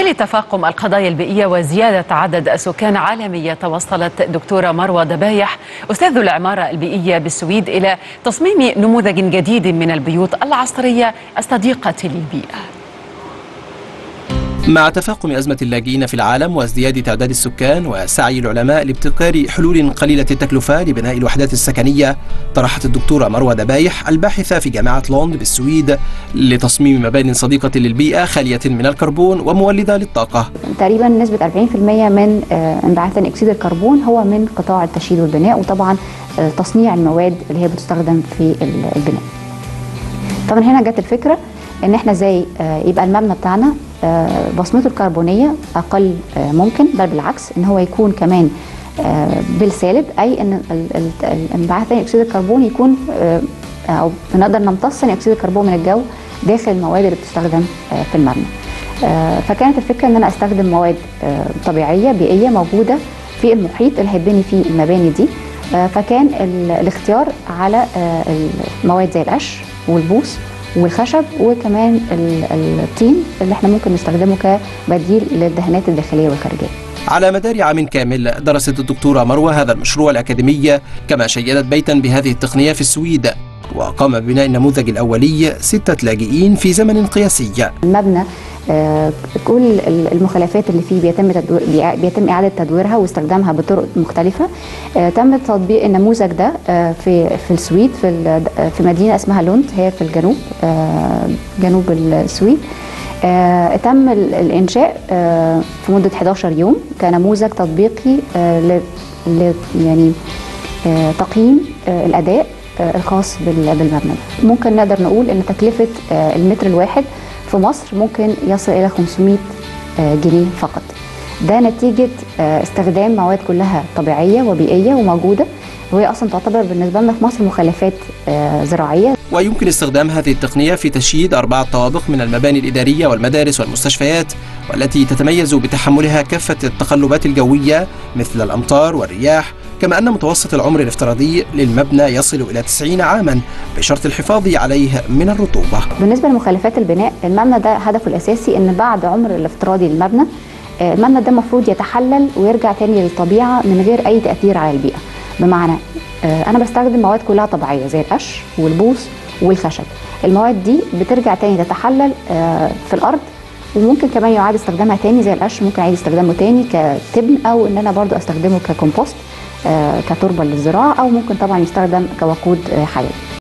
ظل تفاقم القضايا البيئية وزيادة عدد السكان عالميا توصلت دكتورة مروة دبايح أستاذ العمارة البيئية بالسويد إلى تصميم نموذج جديد من البيوت العصرية الصديقة للبيئة مع تفاقم أزمة اللاجئين في العالم وازدياد تعداد السكان وسعي العلماء لابتكار حلول قليلة التكلفة لبناء الوحدات السكنية طرحت الدكتورة مروة دبايح الباحثة في جامعة لوند بالسويد لتصميم مبان صديقة للبيئة خالية من الكربون ومولدة للطاقة تقريبا نسبة 40% من انبعاث ثاني أكسيد الكربون هو من قطاع التشييد والبناء وطبعا تصنيع المواد اللي هي بتستخدم في البناء طبعا هنا جت الفكرة ان احنا ازاي يبقى المبنى بتاعنا بصمته الكربونيه اقل ممكن بل بالعكس ان هو يكون كمان بالسالب اي ان انبعاث ثاني اكسيد الكربون يكون او نقدر نمتص ثاني اكسيد الكربون من الجو داخل المواد اللي بتستخدم في المبنى فكانت الفكره ان انا استخدم مواد طبيعيه بيئيه موجوده في المحيط اللي هيتبني فيه المباني دي فكان الاختيار على المواد زي القش والبوص والخشب وكمان الطين اللي احنا ممكن نستخدمه كبديل للدهانات الداخليه والخارجيه. على مدار عام كامل درست الدكتوره مروه هذا المشروع الاكاديمي كما شيدت بيتا بهذه التقنيه في السويد وقام ببناء النموذج الاولي سته لاجئين في زمن قياسي. المبنى آه كل المخلفات اللي فيه بيتم تدوير بيتم اعاده تدويرها واستخدامها بطرق مختلفه آه تم تطبيق النموذج ده آه في في السويد في في مدينه اسمها لوند هي في الجنوب جنوب السويد تم الانشاء في مده 11 يوم كنموذج تطبيقي ل يعني تقييم الاداء الخاص بالمبنى ممكن نقدر نقول ان تكلفه المتر الواحد في مصر ممكن يصل إلى 500 جنيه فقط ده نتيجة استخدام مواد كلها طبيعية وبيئية وموجودة وهي أصلا تعتبر بالنسبة لنا في مصر مخلفات زراعية ويمكن استخدام هذه التقنية في تشييد أربعة طوابق من المباني الإدارية والمدارس والمستشفيات والتي تتميز بتحملها كافة التقلبات الجوية مثل الأمطار والرياح كما أن متوسط العمر الافتراضي للمبنى يصل إلى 90 عاما بشرط الحفاظ عليه من الرطوبة بالنسبة لمخلفات البناء المبنى ده هدفه الأساسي أن بعد عمر الافتراضي للمبنى المبنى ده المفروض يتحلل ويرجع تاني للطبيعة من غير أي تأثير على البيئة بمعنى أنا بستخدم مواد كلها طبيعية زي القش والبوص والخشب المواد دي بترجع تاني تتحلل في الأرض وممكن كمان يعاد استخدامها تاني زي القش ممكن اعيد استخدامه تاني كتبن او ان انا برضو استخدمه ككومبوست كتربه للزراعه او ممكن طبعا يستخدم كوقود حيوي